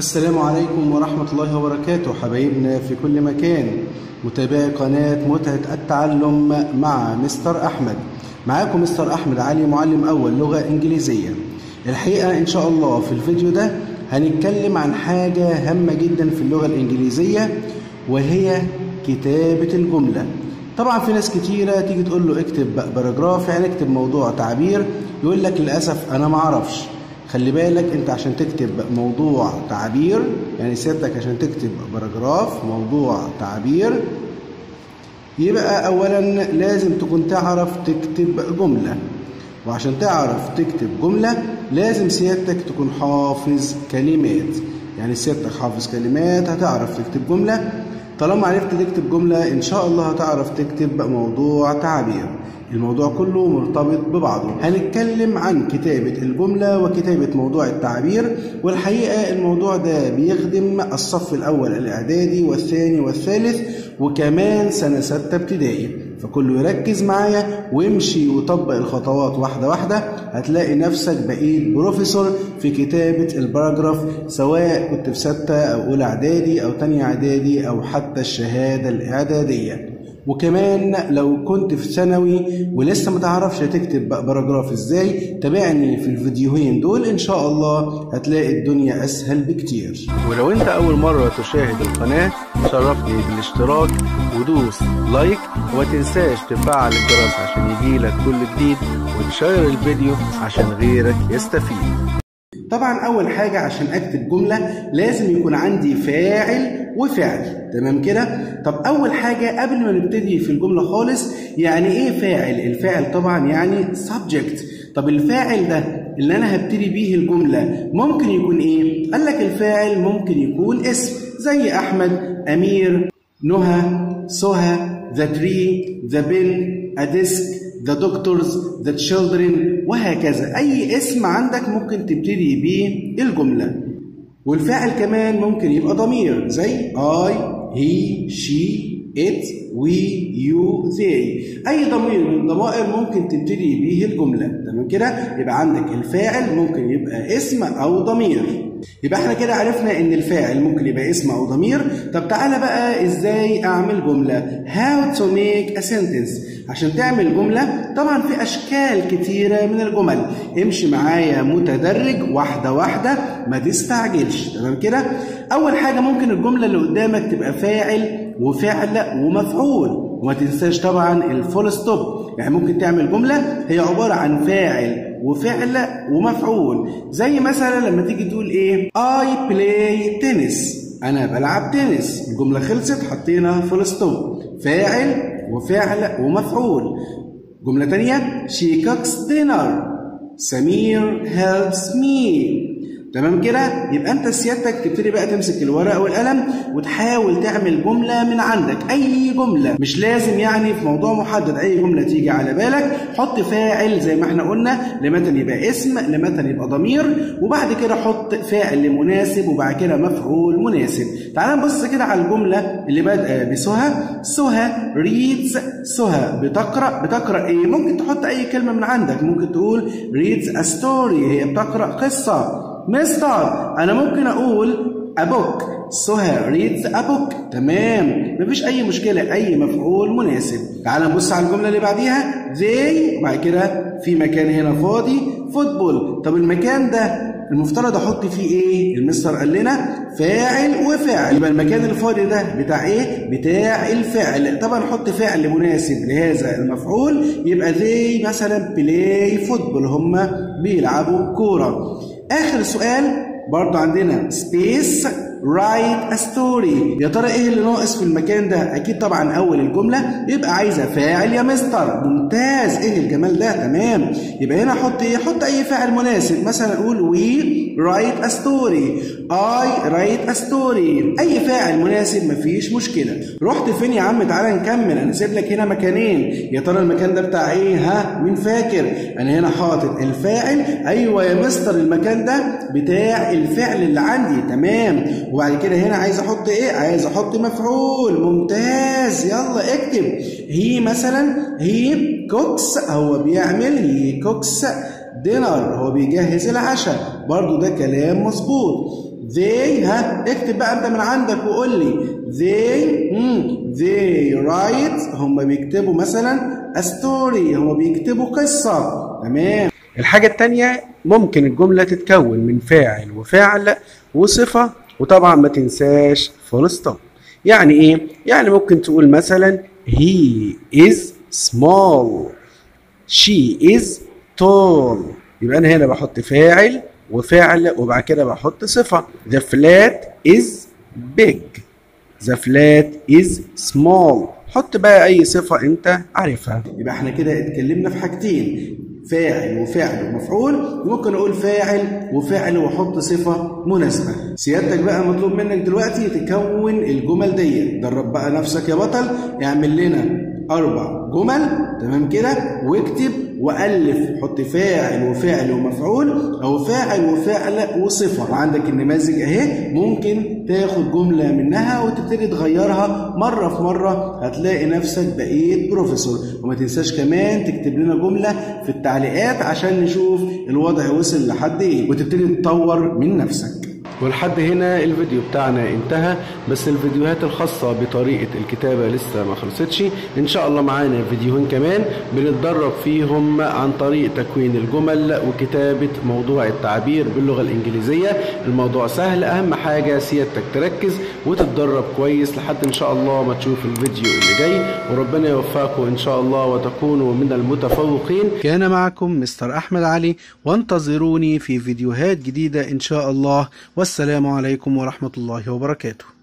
السلام عليكم ورحمة الله وبركاته حبايبنا في كل مكان متابعي قناة متعة التعلم مع مستر أحمد معاكم مستر أحمد علي معلم أول لغة إنجليزية الحقيقة إن شاء الله في الفيديو ده هنتكلم عن حاجة هامة جدا في اللغة الإنجليزية وهي كتابة الجملة طبعا في ناس كتيرة تيجي تقول له اكتب باراجراف يعني اكتب موضوع تعبير يقول لك للأسف أنا معرفش خلي بالك انت عشان تكتب موضوع تعبير يعني سيادتك عشان تكتب باراجراف موضوع تعبير يبقى اولا لازم تكون تعرف تكتب جمله وعشان تعرف تكتب جمله لازم سيادتك تكون حافظ كلمات يعني سيادتك حافظ كلمات هتعرف تكتب جمله طالما عرفت تكتب جمله ان شاء الله هتعرف تكتب موضوع تعبير الموضوع كله مرتبط ببعضه هنتكلم عن كتابة الجملة وكتابة موضوع التعبير والحقيقة الموضوع ده بيخدم الصف الأول الإعدادي والثاني والثالث وكمان سنة ستة ابتدائي فكله يركز معايا وامشي وطبق الخطوات واحدة واحدة هتلاقي نفسك بقيت بروفيسور في كتابة الباراجراف سواء كنت في ستة أو أولى إعدادي أو تانية إعدادي أو حتى الشهادة الإعدادية وكمان لو كنت في ثانوي ولسه ما تعرفش تكتب باراجراف ازاي تابعني في الفيديوهين دول ان شاء الله هتلاقي الدنيا اسهل بكتير ولو انت اول مره تشاهد القناه شرفني بالاشتراك ودوس لايك وما تنساش تفعل الجرس عشان يجيلك كل جديد وتشير الفيديو عشان غيرك يستفيد طبعا اول حاجه عشان اكتب جمله لازم يكون عندي فاعل وفعل تمام كده طب اول حاجه قبل ما نبتدي في الجمله خالص يعني ايه فاعل الفاعل طبعا يعني subject طب الفاعل ده اللي انا هبتدي بيه الجمله ممكن يكون ايه قال لك الفاعل ممكن يكون اسم زي احمد امير نهى سهى ذا تري ذا بن a desk the doctors the children وهكذا أي اسم عندك ممكن تبتدي بيه الجملة والفاعل كمان ممكن يبقى ضمير زي I he she it we you they أي ضمير من الضمائر ممكن تبتدي بيه الجملة تمام كده يبقى عندك الفاعل ممكن يبقى اسم أو ضمير يبقى احنا كده عرفنا ان الفاعل ممكن يبقى اسم او ضمير طب تعالى بقى ازاي اعمل جمله how to make a sentence عشان تعمل جمله طبعا في اشكال كتيره من الجمل امشي معايا متدرج واحده واحده ما تستعجلش تمام كده اول حاجه ممكن الجمله اللي قدامك تبقى فاعل وفعل ومفعول وما تنساش طبعا الفول ستوب يعني ممكن تعمل جمله هي عباره عن فاعل وفعل ومفعول زي مثلا لما تيجي تقول ايه I play tennis انا بلعب تنس الجمله خلصت حطينا فول ستوب فاعل وفعل ومفعول جمله تانية she cooks dinner سمير helps me تمام كده يبقى انت سيادتك تبتدي بقى تمسك الورقه والقلم وتحاول تعمل جمله من عندك اي جمله مش لازم يعني في موضوع محدد اي جمله تيجي على بالك حط فاعل زي ما احنا قلنا لمتى يبقى اسم لمتى يبقى ضمير وبعد كده حط فاعل مناسب وبعد كده مفعول مناسب تعال نبص كده على الجمله اللي بادئه بسهى سهى ريدز سهى بتقرا بتقرا ايه ممكن تحط اي كلمه من عندك ممكن تقول ريدز ا ستوري هي بتقرا قصه مستر انا ممكن اقول ابوك سهى ريدز ابوك تمام مفيش اي مشكله اي مفعول مناسب تعال نبص على الجمله اللي بعديها they وبعد كده في مكان هنا فاضي فوتبول طب المكان ده المفترض احط فيه ايه المستر قال لنا فاعل وفعل يبقى المكان الفاضي ده بتاع ايه بتاع الفعل طبعا نحط فعل مناسب لهذا المفعول يبقى they مثلا بلاي فوتبول هم بيلعبوا كوره اخر سؤال برضو عندنا سبيس write a story يا ترى ايه اللي ناقص في المكان ده اكيد طبعا اول الجمله يبقى عايزه فاعل يا مستر ممتاز ايه الجمال ده تمام يبقى هنا احط ايه احط اي فاعل مناسب مثلا اقول we write a story I write a story اي فاعل مناسب مفيش مشكله رحت فين يا عم تعالى نكمل انا سيب لك هنا مكانين يا ترى المكان ده بتاع ايه ها مين فاكر انا هنا حاطط الفاعل ايوه يا مستر المكان ده بتاع الفعل اللي عندي تمام وبعد كده هنا عايز احط ايه عايز احط مفعول ممتاز يلا اكتب هي مثلا هي كوكس هو بيعمل هي كوكس دينر هو بيجهز العشاء برضو ده كلام مظبوط they ها اكتب بقى انت من عندك وقول لي they مم. they write هم بيكتبوا مثلا a story هم بيكتبوا قصة تمام الحاجة التانية ممكن الجملة تتكون من فاعل وفعل وصفة وطبعا ما تنساش فول ستوب يعني ايه؟ يعني ممكن تقول مثلا he is small she is tall يبقى انا هنا بحط فاعل وفعل وبعد كده بحط صفة the flat is big the flat is small حط بقى اي صفة انت عارفها يبقى احنا كده اتكلمنا في حاجتين فاعل وفعل ومفعول ممكن اقول فاعل وفعل واحط صفه مناسبه سيادتك بقى مطلوب منك دلوقتي تكون الجمل دي درب بقى نفسك يا بطل اعمل لنا اربع جمل تمام كده واكتب والف حط فاعل وفعل ومفعول او فاعل وفعل وصفه وعندك النماذج اهي ممكن تاخد جمله منها وتبتدي تغيرها مره في مره هتلاقي نفسك بقيت بروفيسور وما تنساش كمان تكتب لنا جمله في التعليقات عشان نشوف الوضع وصل لحد ايه وتبتدي تطور من نفسك ولحد هنا الفيديو بتاعنا انتهى بس الفيديوهات الخاصة بطريقة الكتابة لسه ما خلصتش ان شاء الله معانا فيديوهين كمان بنتدرب فيهم عن طريق تكوين الجمل وكتابة موضوع التعبير باللغة الانجليزية الموضوع سهل اهم حاجة سيادتك تركز وتتدرب كويس لحد ان شاء الله ما تشوف الفيديو اللي جاي وربنا يوفقكم ان شاء الله وتكونوا من المتفوقين كان معكم مستر احمد علي وانتظروني في فيديوهات جديدة ان شاء الله والسلام عليكم ورحمة الله وبركاته